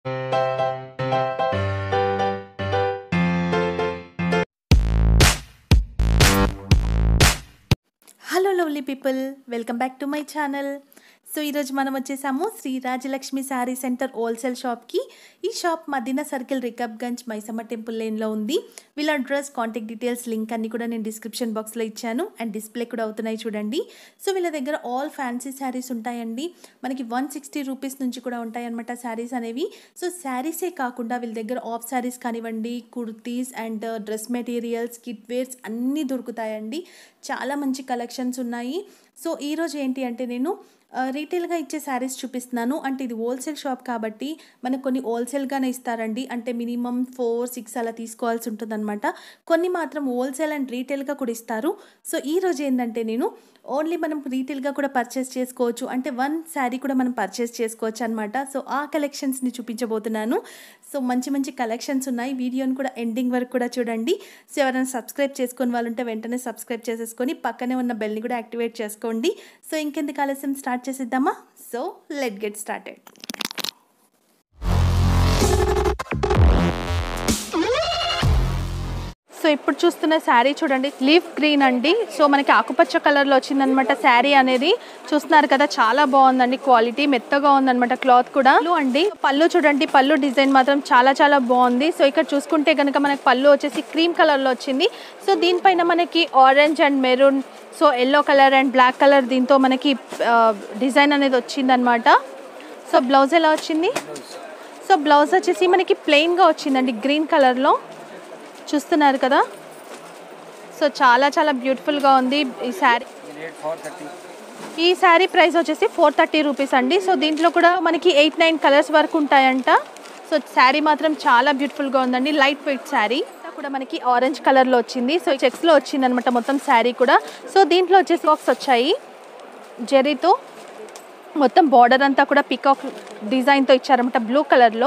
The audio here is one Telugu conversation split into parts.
Hello lovely people welcome back to my channel so ఈరోజు మనం వచ్చేసాము శ్రీ రాజలక్ష్మి శారీ సెంటర్ హోల్సేల్ షాప్కి ఈ shop Madina circle Rikabganj Maisamma temple లేన్లో ఉంది వీళ్ళ అడ్రస్ కాంటాక్ట్ డీటెయిల్స్ లింక్ అన్ని కూడా నేను డిస్క్రిప్షన్ బాక్స్లో ఇచ్చాను అండ్ డిస్ప్లే కూడా అవుతున్నాయి చూడండి సో వీళ్ళ దగ్గర ఆల్ ఫ్యాన్సీ శారీస్ ఉంటాయండి మనకి వన్ సిక్స్టీ రూపీస్ నుంచి కూడా ఉంటాయన్నమాట శారీస్ అనేవి సో శారీసే కాకుండా వీళ్ళ దగ్గర ఆఫ్ శారీస్ కానివ్వండి kurtis and dress materials kid wears అన్నీ దొరుకుతాయండి చాలా మంచి కలెక్షన్స్ ఉన్నాయి సో ఈరోజు ఏంటి అంటే నేను ఆ, రీటైల్గా ఇచ్చే శారీస్ చూపిస్తున్నాను అంటే ఇది హోల్సేల్ షాప్ కాబట్టి మనకు కొన్ని హోల్సేల్గానే ఇస్తారండి అంటే మినిమం ఫోర్ సిక్స్ అలా తీసుకోవాల్సి ఉంటుందన్నమాట కొన్ని మాత్రం హోల్సేల్ అండ్ రీటైల్గా కూడా ఇస్తారు సో ఈ రోజు ఏంటంటే నేను ఓన్లీ మనం రీటైల్గా కూడా పర్చేస్ చేసుకోవచ్చు అంటే వన్ శారీ కూడా మనం పర్చేస్ చేసుకోవచ్చు అనమాట సో ఆ కలెక్షన్స్ని చూపించబోతున్నాను సో మంచి మంచి కలెక్షన్స్ ఉన్నాయి వీడియోని కూడా ఎండింగ్ వరకు కూడా చూడండి సో ఎవరైనా సబ్స్క్రైబ్ చేసుకొని వాళ్ళు ఉంటే వెంటనే సబ్స్క్రైబ్ చేసేసుకొని పక్కనే ఉన్న బెల్ని కూడా యాక్టివేట్ చేసుకోండి సో ఇంకెందుకు ఆలస్యం స్టార్ట్ చేసేద్దామా so let get started so ఇప్పుడు చూస్తున్న శారీ చూడండి లీఫ్ గ్రీన్ అండి సో మనకి ఆకుపచ్చ కలర్లో వచ్చిందనమాట శారీ అనేది చూస్తున్నారు కదా చాలా బాగుందండి క్వాలిటీ మెత్తగా ఉందన్నమాట క్లాత్ కూడా పళ్ళు అండి పళ్ళు చూడండి పళ్ళు డిజైన్ మాత్రం చాలా చాలా బాగుంది సో ఇక్కడ చూసుకుంటే కనుక మనకి పళ్ళు వచ్చేసి క్రీమ్ కలర్లో వచ్చింది సో దీనిపైన మనకి orange and maroon so yellow colour and black colour దీంతో మనకి డిజైన్ అనేది వచ్చిందనమాట సో బ్లౌజ్ ఎలా వచ్చింది సో బ్లౌజ్ వచ్చేసి మనకి ప్లెయిన్గా వచ్చిందండి గ్రీన్ కలర్లో చూస్తున్నారు కదా సో చాలా చాలా బ్యూటిఫుల్గా ఉంది ఈ శారీ रेट फोर थर्टी ఈ శారీ ప్రైస్ వచ్చేసి ఫోర్ థర్టీ రూపీస్ అండి సో దీంట్లో కూడా మనకి ఎయిట్ నైన్ కలర్స్ వరకు ఉంటాయంట సో శారీ మాత్రం చాలా బ్యూటిఫుల్గా ఉందండి లైట్ వెయిట్ శారీ కూడా మనకి ఆరెంజ్ కలర్లో వచ్చింది సో చెక్స్లో వచ్చింది అనమాట మొత్తం శారీ కూడా సో దీంట్లో వచ్చేసి బాక్స్ వచ్చాయి జెరీతో మొత్తం బార్డర్ అంతా కూడా పికాక్ డిజైన్తో ఇచ్చారనమాట బ్లూ కలర్లో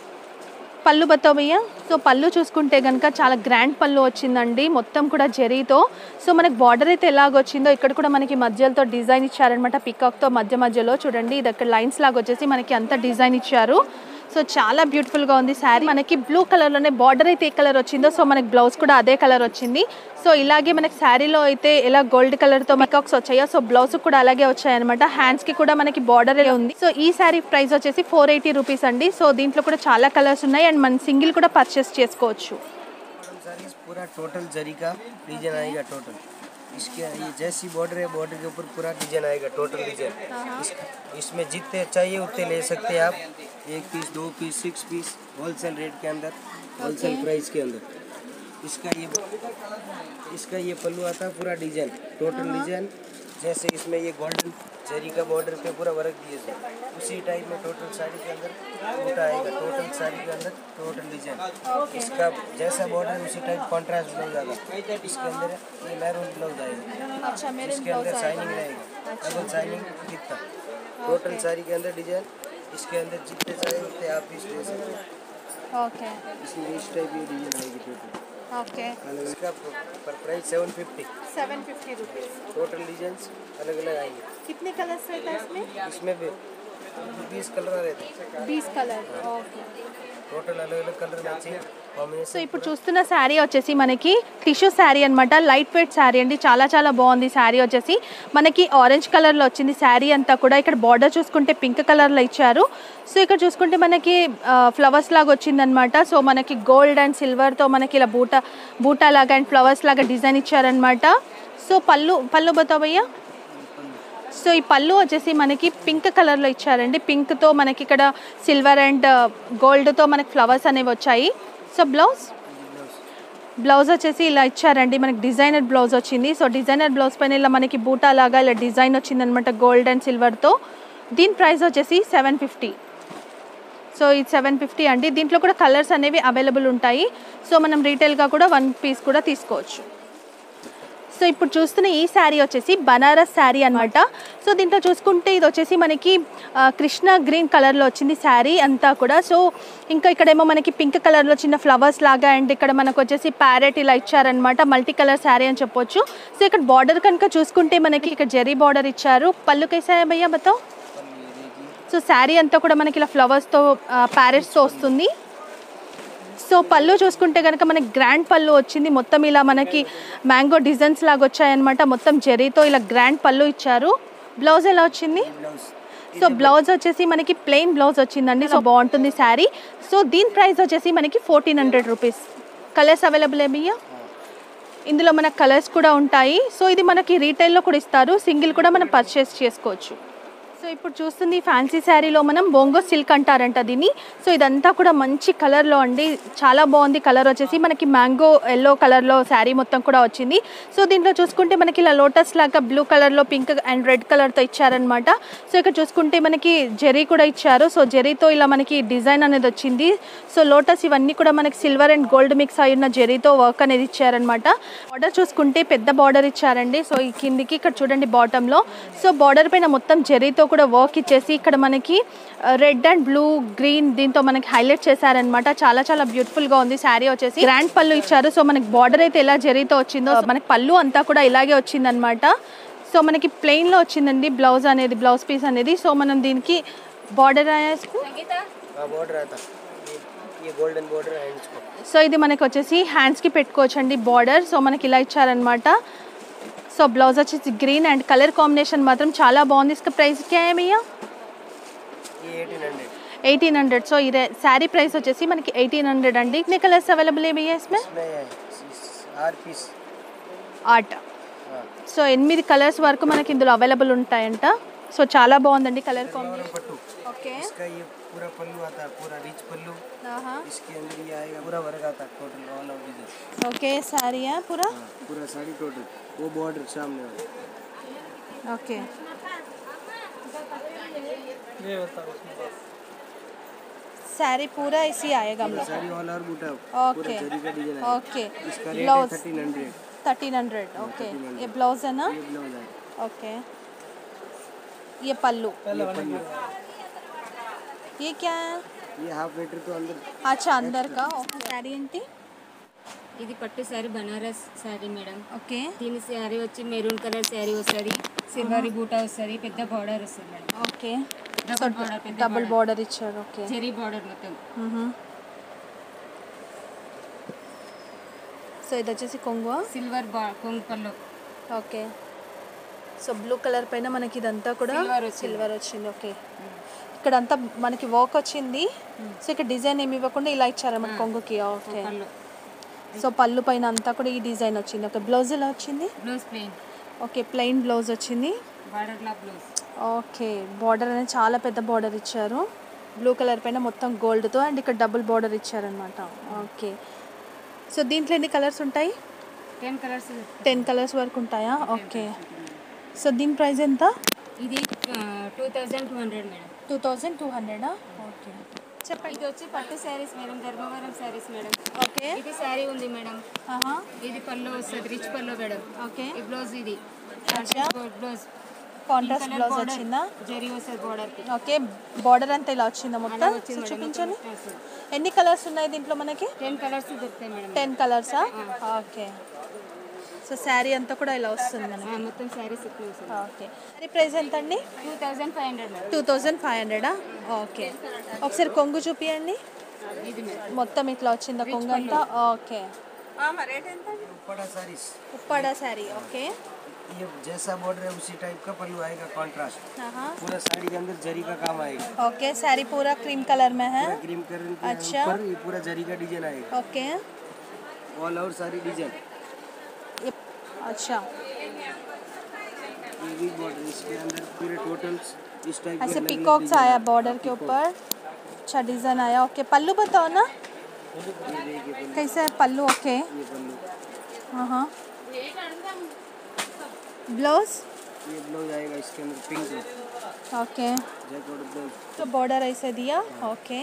పళ్ళు బత్తవయ్య సో పళ్ళు చూసుకుంటే కనుక చాలా గ్రాండ్ పళ్ళు వచ్చిందండి మొత్తం కూడా జరీతో సో మనకి బార్డర్ అయితే ఎలాగ వచ్చిందో ఇక్కడ కూడా మనకి మధ్యలతో డిజైన్ ఇచ్చారనమాట పికాక్తో మధ్య మధ్యలో చూడండి ఇది అక్కడ లైన్స్ లాగా వచ్చేసి మనకి అంత డిజైన్ ఇచ్చారు సో చాలా బ్యూటిఫుల్గా ఉంది శారీ మనకి బ్లూ కలర్లోనే బార్డర్ అయితే ఏ కలర్ వచ్చిందో సో మనకి బ్లౌజ్ కూడా అదే కలర్ వచ్చింది సో ఇలాగే మనకి శారీలో అయితే ఎలా గోల్డ్ కలర్తో మెకాక్స్ వచ్చాయో సో బ్లౌజ్ కూడా అలాగే వచ్చాయన్నమాట హ్యాండ్స్కి కూడా మనకి బార్డర్ ఉంది సో ఈ శారీ ప్రైస్ వచ్చేసి ఫోర్ ఎయిటీ రూపీస్ అండి సో దీంట్లో కూడా చాలా కలర్స్ ఉన్నాయి అండ్ మన సింగిల్ కూడా పర్చేస్ చేసుకోవచ్చు सारीज पूरा टोटल जरी का डिजाइन आएगा टोटल इसके ये जैसी बॉर्डर है बॉर्डर के ऊपर पूरा डिजाइन आएगा टोटल डिजाइन इस, इसमें जितने चाहिए उतने ले सकते हैं आप एक पीस दो piece six piece wholesale rate के अंदर होलसेल प्राइस के अंदर इसका ये इसका ये पल्लू आता है पूरा डिजाइन टोटल डिजाइन जैसे इसमें ये गोल्डन जरी का बॉर्डर पे पूरा वर्क दिए थे उसी टाइप में टोटल साड़ी के अंदर बूटा आएगा टोटल साड़ी के अंदर टोटल डिजाइन इसका जैसा बॉर्डर उसी टाइप कॉन्ट्रास्ट ब्लाउज आएगा इसके अंदर ये मैरून ब्लाउज आएगा अच्छा इसके अंदर शाइनिंग रहेगा डबल शाइनिंग दिखता टोटल साड़ी के अंदर डिजाइन इसके अंदर जितने चाहिए उतने आप पीस ले सकते हैं ఓకే इसमें इस टाइप की डिजाइन आएगी टोटल ఓకే इसका price seven fifty seven fifty rupees total design अलग अलग आएंगे कितने कलर्स रहता है इसमें इसमें भी बीस कलर रहते हैं बीस कलर ఓకే टोटल अलग अलग कलर मैचिंग సో कॉम्बिनेशन ఇప్పుడు చూస్తున్న శారీ వచ్చేసి మనకి టిష్యూ శారీ అనమాట లైట్ వెయిట్ శారీ అండి చాలా చాలా బాగుంది శారీ వచ్చేసి మనకి ఆరెంజ్ కలర్లో వచ్చింది శారీ అంతా కూడా ఇక్కడ బార్డర్ చూసుకుంటే పింక్ కలర్లో ఇచ్చారు సో ఇక్కడ చూసుకుంటే మనకి ఫ్లవర్స్ లాగా వచ్చిందనమాట సో మనకి గోల్డ్ అండ్ సిల్వర్తో మనకి ఇలా బూటా బూటా లాగా అండ్ ఫ్లవర్స్ లాగా డిజైన్ ఇచ్చారనమాట సో పళ్ళు పళ్ళు బతావయ్యా సో ఈ పళ్ళు వచ్చేసి మనకి పింక్ కలర్లో ఇచ్చారండి పింక్తో మనకి ఇక్కడ సిల్వర్ అండ్ గోల్డ్తో మనకి ఫ్లవర్స్ అనేవి వచ్చాయి సో బ్లౌజ్ బ్లౌజ్ వచ్చేసి ఇలా ఇచ్చారండి మనకి డిజైనర్ బ్లౌజ్ వచ్చింది సో డిజైనర్ బ్లౌజ్ పైన ఇలా మనకి బూటా లాగా ఇలా డిజైన్ వచ్చింది అనమాట గోల్డ్ అండ్ సిల్వర్తో దీని ప్రైస్ వచ్చేసి సెవెన్ ఫిఫ్టీ సో ఇది సెవెన్ ఫిఫ్టీ అండి దీంట్లో కూడా కలర్స్ అనేవి అవైలబుల్ ఉంటాయి సో మనం రీటైల్గా కూడా వన్ పీస్ కూడా తీసుకోవచ్చు సో ఇప్పుడు చూస్తున్న ఈ శారీ వచ్చేసి బనారస్ శారీ అనమాట సో దీంట్లో చూసుకుంటే ఇది వచ్చేసి మనకి ఆ, కృష్ణ గ్రీన్ కలర్లో వచ్చింది శారీ అంతా కూడా సో ఇంకా ఇక్కడేమో మనకి పింక్ కలర్లో చిన్న ఫ్లవర్స్ లాగా అండ్ ఇక్కడ మనకు వచ్చేసి ప్యారెట్ ఇలా ఇచ్చారనమాట మల్టీ కలర్ శారీ అని చెప్పొచ్చు సో ఇక్కడ బార్డర్ కనుక చూసుకుంటే మనకి ఇక్కడ జెరీ బార్డర్ ఇచ్చారు పళ్ళు కైసా భయ్యా బతావ్ సో శారీ అంతా కూడా మనకి ఇలా ఫ్లవర్స్తో ప్యారెట్స్తో వస్తుంది సో పళ్ళు చూసుకుంటే కనుక మనకి గ్రాండ్ పళ్ళు వచ్చింది మొత్తం ఇలా మనకి మ్యాంగో డిజైన్స్ లాగా వచ్చాయన్నమాట మొత్తం జరీతో ఇలా గ్రాండ్ పళ్ళు ఇచ్చారు బ్లౌజ్ ఎలా వచ్చింది ब्लाउज సో బ్లౌజ్ వచ్చేసి మనకి ప్లెయిన్ బ్లౌజ్ వచ్చిందండి సో బాగుంటుంది శారీ సో దీని ప్రైస్ వచ్చేసి మనకి fourteen hundred rupees colours available ఏమయ్యా ఇందులో మనకు కలర్స్ కూడా ఉంటాయి సో ఇది మనకి రీటైల్లో కూడా ఇస్తారు సింగిల్ కూడా మనం పర్చేస్ చేసుకోవచ్చు సో ఇప్పుడు చూస్తుంది ఫ్యాన్సీ శారీలో మనం బొంగో సిల్క్ అంటారంట దీన్ని సో ఇదంతా కూడా మంచి కలర్లో అండి చాలా బాగుంది కలర్ వచ్చేసి మనకి మ్యాంగో ఎల్లో కలర్లో శారీ మొత్తం కూడా వచ్చింది సో దీంట్లో చూసుకుంటే మనకి ఇలా లోటస్ లాగా బ్లూ కలర్లో పింక్ అండ్ రెడ్ కలర్తో ఇచ్చారనమాట సో ఇక్కడ చూసుకుంటే మనకి జెరీ కూడా ఇచ్చారు సో జెరీతో ఇలా మనకి డిజైన్ అనేది వచ్చింది సో లోటస్ ఇవన్నీ కూడా మనకి సిల్వర్ అండ్ గోల్డ్ మిక్స్ అయి ఉన్న జెరీతో వర్క్ అనేది ఇచ్చారనమాట బార్డర్ చూసుకుంటే పెద్ద బార్డర్ ఇచ్చారండి సో ఈ కిందికి ఇక్కడ చూడండి బాటంలో సో బార్డర్ పైన మొత్తం జెరీతో కూడా వర్క్ ఇచ్చేసి ఇక్కడ మనకి రెడ్ అండ్ బ్లూ గ్రీన్ దీంతో మనకి హైలైట్ చేశారనమాట చాలా చాలా బ్యూటిఫుల్ గా ఉంది శారీ వచ్చేసి గ్రాండ్ పళ్ళు ఇచ్చారు సో మనకి బార్డర్ అయితే ఎలా జరీతో వచ్చిందో మనకి పళ్ళు అంతా కూడా ఇలాగే వచ్చిందనమాట సో మనకి ప్లెయిన్ లో వచ్చిందండి బ్లౌజ్ అనేది బ్లౌజ్ పీస్ అనేది సో మనం దీనికి బార్డర్ हाँ बॉर्डर आता ये ये गोल्डन बॉर्डर हैंड्स को సో ఇది మనకి వచ్చేసి హ్యాండ్స్కి పెట్టుకోవచ్చు అండి బార్డర్ సో మనకి ఇలా ఇచ్చారనమాట సో బ్లౌజ్ వచ్చేసి గ్రీన్ అండ్ కలర్ కాంబినేషన్ మాత్రం చాలా బాగుంది इसका ప్రైస్ क्या है भैया ये eighteen hundred eighteen hundred so ఇది శారీ ప్రైస్ వచ్చేసి మనకి ఎయిటీన్ హండ్రెడ్ అండి ఇన్ని కలర్స్ అవైలబుల్ है भैया इसमें इसमें आर पीस ఆర్ట్ हाँ సో ఎనిమిది కలర్స్ వరకు మనకి ఇందులో అవైలబుల్ ఉంటాయంట సో చాలా బాగుందండి కలర్ కాంబినేషన్ पट्टू ఓకే इसका ये पूरा पल्लू आता है पूरा रिच पल्लू इसके अंदर ये आएगा पूरा वर्क आता है total all over design okay శారీయా పూరా हाँ, पूरा साड़ी टोटल वो बॉर्डर सामने वाला ओके साड़ी पूरा इसी आएगा हम लोग साड़ी ऑल ओवर बूटा ओके पूरा जरी का डिजाइन है ओके इसका रेट है blouse thirteen hundred thirteen hundred okay ये ब्लाउज है ना ये ब्लाउज है ओके ये पल्लू ये पल्लू ये क्या है ये हाफ मीटर तो अंदर अच्छा अंदर का ओके साड़ी ఏంటి ఇది పట్టు శారీ బనారస్ శారీ మేడం ఓకే దీని శారీ వచ్చి మెరూన్ కలర్ శారీ వస్తుంది సిల్వర్ బూటా వస్తుంది పెద్ద బార్డర్ వస్తుంది మేడం ఓకే డబుల్ బార్డర్ పెద్ద డబుల్ బార్డర్ ఇచ్చారు ఓకే చెరీ బార్డర్ మొత్తం సో ఇది వచ్చేసి కొంగు సిల్వర్ బా కొంగు పళ్ళు ఓకే సో బ్లూ కలర్ పైన మనకి ఇదంతా కూడా Silver వచ్చింది. సిల్వర్ వచ్చింది ఓకే ఇక్కడ అంతా మనకి వర్క్ వచ్చింది సో ఇక్కడ డిజైన్ ఏమి ఇవ్వకుండా ఇలా ఇచ్చారు మన కొంగుకి ఓకే పళ్ళు సో పళ్ళు పైన అంతా కూడా ఈ డిజైన్ వచ్చింది ఓకే బ్లౌజ్ ఎలా వచ్చింది blouse plain okay plain blouse వచ్చింది బార్డర్ లా బ్లౌజ్ ఓకే బార్డర్ అనేది చాలా పెద్ద బార్డర్ ఇచ్చారు బ్లూ కలర్ పైన మొత్తం గోల్డ్తో అండ్ ఇక్కడ డబుల్ బార్డర్ ఇచ్చారనమాట ఓకే సో దీంట్లో ఎన్ని కలర్స్ ఉంటాయి టెన్ కలర్స్ టెన్ కలర్స్ వరకు ఉంటాయా ఓకే సో దీని ప్రైస్ ఎంత ఇది two thousand two hundred madam two thousand two హండ్రెడా ఓకే చెప్పండి ఇది వచ్చి పట్టు saris madam Dharmavaram saris madam okay ఇది శారీ ఉంది మేడం ఆహా ఇది పళ్ళు వస్తుంది రిచ్ పళ్ళు మేడం ఓకే ఈ బ్లౌజ్ ఇది అచ్చా. బ్లౌజ్ కాంట్రాస్ట్ బ్లౌజ్ వచ్చిందా జరీ వస్తుంది బార్డర్కి ఓకే బార్డర్ అంతా ఇలా వచ్చిందా మొత్తం వచ్చింది సో మేడం. చూపించండి ఎన్ని కలర్స్ ఉన్నాయి దీంట్లో మనకి టెన్ కలర్స్ దొరుకుతాయి మేడం టెన్ కలర్సా ఓకే సో శారీ అంతా కూడా ఇలా వస్తుంది మనకి ఆ, మొత్తం శారీస్ ఎక్కువ వస్తుంది ఓకే శారీ ప్రైస్ ఎంత అండి two thousand five hundred madam two thousand five హండ్రెడా ఓకే ఒకసారి కొంగు చూపియండి ఇది మేడం మొత్తం ఇట్లా వచ్చిందా కొంగు అంతా ఓకే पड़ा सारीस ఉప్పాడ శారీ ఓకే ये जैसा बॉर्डर है उसी टाइप का पल्लू आएगा कॉन्ट्रास्ट ఆహా पूरा साड़ी के अंदर जरी का काम आएगा ओके साड़ी पूरा क्रीम कलर में है पूरा क्रीम कलर के अच्छा। ऊपर ये पूरा जरी का डिजाइन आएगा okay all over sari design ये अच्छा ये भी बॉर्डर इसके अंदर पूरे टोटल्स इस टाइप के ऐसे अलग-अलग पिकॉक्स design आया आते बॉर्डर के ऊपर अच्छा डिज़ाइन आया ओके पल्लू बताओ ना हैं। ये देखिए पल्लू कैसे है पल्लू ओके ये पल्लू हाँ हाँ ब्लाउज ये ब्लाउज आएगा इसके अंदर पिंक में ओके जैकॉट ब्लाउज तो बॉर्डर ऐसे दिया ओके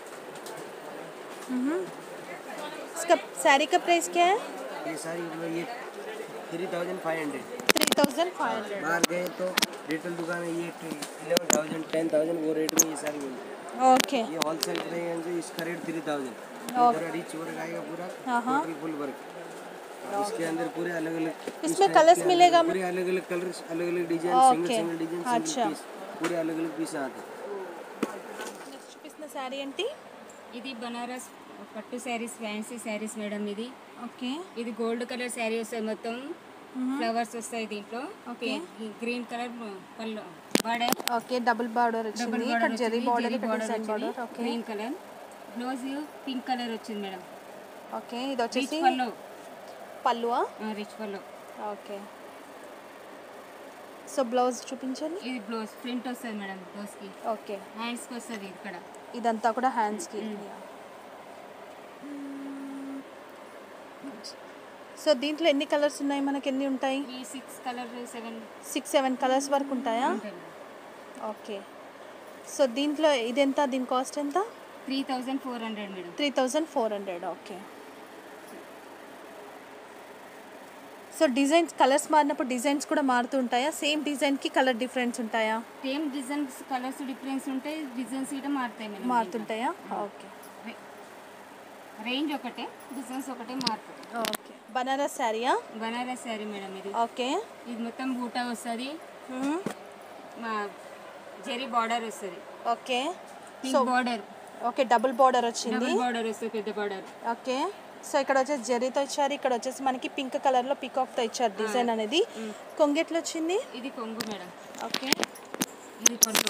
हम्म इसका साड़ी का प्राइस क्या है ये सारी मतलब ये three thousand five hundred three thousand five hundred बाहर गए तो रिटेल दुकान है ये इलेवन थाउजेंड टेन थाउजेंड वो रेट में ये सारी मिलती ओके है ये होलसेल रहेगा जो इसका रेट थ्री थाउजेंड और- पूरा रिच वर्क आएगा पूरा हाँ, हाँ। टोटल फुल वर्क इसके अंदर पूरे अलग अलग इसमें colours मिलेगा? पूरे अलग अलग कलर्स अलग अलग design okay, single single design अच्छा। सिंगल पीस पूरे अलग अलग पीस आते हैं శారీ ఏంటి ఇది బనారస్ పట్టు శారీస్ ఫ్యాన్సీ శారీస్ మేడం ఇది ఓకే ఇది గోల్డ్ కలర్ శారీ వస్తుంది మొత్తం ఫ్లవర్స్ వస్తాయి దీంట్లో Okay. గ్రీన్ కలర్ పళ్ళు border okay double border double వచ్చింది ఇక్కడ జెరీ బార్డర్ ఇక్కడ బార్డర్ డిజైన్ బార్డర్ వచ్చింది okay green colour blouse pink colour వచ్చింది మేడం ఓకే ఇది రిచ్ వచ్చేసి పళ్ళు పల్లువా రిచ్ పళ్ళు ఓకే సో బ్లౌజ్ చూపించండి ఇది బ్లౌజ్ ప్రింట్ వస్తుంది మేడం బ్లౌజ్కి ఓకే హ్యాండ్స్కి వస్తుంది ఇక్కడ ఇదంతా కూడా హ్యాండ్స్కి సో దీంట్లో ఎన్ని కలర్స్ ఉన్నాయి మనకి ఎన్ని ఉంటాయి ఈ six colour seven six seven colours వరకు ఉంటాయా ఉంటాయి మేడం ఓకే సో దీంట్లో ఇదెంత దీని కాస్ట్ ఎంత three thousand four hundred madam three thousand four hundred okay so designs colours మారినప్పుడు డిజైన్స్ కూడా మారుతూ ఉంటాయా సేమ్ డిజైన్కి కలర్ డిఫరెన్స్ ఉంటాయా సేమ్ డిజైన్స్ కలర్స్ డిఫరెన్స్ ఉంటాయి డిజైన్స్ కూడా మారుతాయి మేడం మారుతుంటాయా ఓకే రే- రేంజ్ ఒకటే డిజైన్స్ ఒకటే మారుతుంది ఓకే బనారస్ శారీయా బనారస్ శారీ మేడం ఇది ఓకే ఇది మొత్తం బూటా వస్తుంది మా జెరీ బార్డర్ వస్తుంది okay pink border okay double border వచ్చింది డబుల్ బార్డర్ వస్తుంది పెద్ద బార్డర్ ఓకే సో ఇక్కడ వచ్చేసి జరీతో ఇచ్చారు ఇక్కడ వచ్చేసి మనకి పింక్ కలర్లో పికాక్తో ఇచ్చారు డిజైన్ అనేది కొంగెట్లు వచ్చింది ఇది కొంగు మేడం ఓకే ఇది కొంగు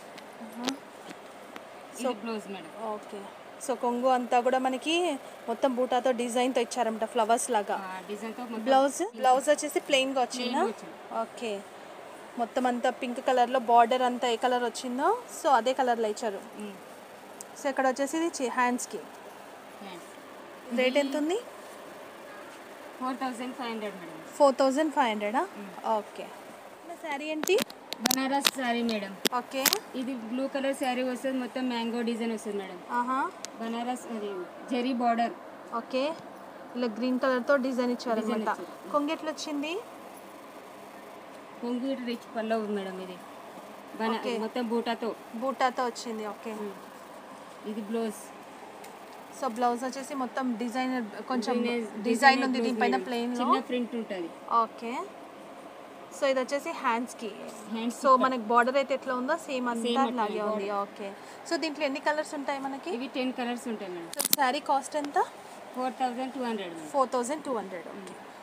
ఇది బ్లౌజ్ మేడం ఓకే సో కొంగు అంతా కూడా మనకి మొత్తం బూటాతో డిజైన్తో ఇచ్చారన్నమాట ఫ్లవర్స్ లాగా డిజైన్తో మొత్తం బ్లౌజ్ బ్లౌజ్ వచ్చేసి ప్లెయిన్గా వచ్చిందా Plain గా వచ్చింది. ఓకే మొత్తం అంతా పింక్ కలర్లో బార్డర్ అంతా ఏ కలర్ వచ్చిందో సో అదే కలర్లో ఇచ్చారు సో ఇక్కడ వచ్చేసి ఇది హ్యాండ్స్కి రేట్ ఎంత ఉంది four thousand five hundred madam four thousand five హండ్రెడా ఓకే శారీ ఏంటి బనారస్ శారీ మేడం ఓకే ఇది బ్లూ కలర్ శారీ వస్తుంది మొత్తం మ్యాంగో డిజైన్ వస్తుంది మేడం ఆహా బనారస్ అది జెరీ బార్డర్ ఓకే ఇలా గ్రీన్ కలర్తో డిజైన్ ఇచ్చారు Design అనమాట ఇచ్చారు. కొంగెట్లు వచ్చింది కొంగు రిచ్ పల్లవ్ మేడం ఇది బనా Okay. మొత్తం బూటాతో బూటాతో వచ్చింది ఓకే ఇది బ్లౌజ్ సో బ్లౌజ్ వచ్చేసి మొత్తం డిజైన్ కొంచెం Design- డిజైన్ ఉంది blouse దీనిపైన మేడం. ప్లెయిన్ చిన్న ప్రింట్ ఉంటుంది ఓకే సో ఇది వచ్చేసి హ్యాండ్స్ కి హ్యాండ్స్ సో మనకి బార్డర్ అయితే ఎట్లా ఉందో సేమ్ అంతా Same అలాగే అట్లనే ఉంది ఓకే సో దీంట్లో ఎన్ని కలర్స్ ఉంటాయి మనకి ఇవి టెన్ కలర్స్ ఉంటాయి మేడం సో శారీ కాస్ట్ ఎంత four thousand two hundred madam four thousand two hundred okay